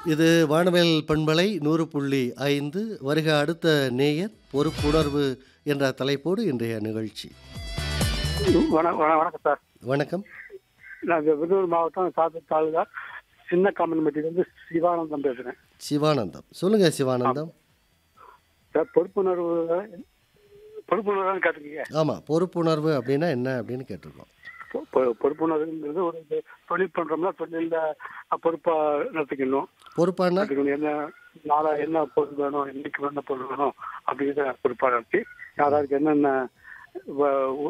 இது வானவேல் பண்பலை நூறு புள்ளி ஐந்து வருக அடுத்த நேயர் பொறுப்புணர்வு என்ற தலைப்போடு இன்றைய நிகழ்ச்சி வண- வண- வணக்கம் சார் வணக்கம் நான் இந்த விருதுநகர் மாவட்டம் சாத்தூர் தாலுகா சின்ன காமன்மெட்டிலேருந்து சிவானந்தம் பேசுகிறேன் சிவானந்தம் சொல்லுங்க சிவானந்தம் சார் பொறுப்புணர்வு பொறுப்புணர்வு கேட்டுக்கீங்க ஆமாம் பொறுப்புணர்வு அப்படின்னா என்ன அப்படின்னு கேட்டிருக்கோம் பொ- பொ- பொறுப்புணர்வுங்கிறது ஒரு இது தொழில் பண்ணுறோம்னா தொழிலில் பொறுப்பாக நடத்திக்கணும் பொறுப்பானா நடத்திக்கணும் என்ன நாளா என்ன பொருள் வேணும் இன்னைக்கு என்ன பொருள் வேணும் அப்படிங்கிறத பொறுப்பாக நடத்தி யாராருக்கு என்னென்ன வ-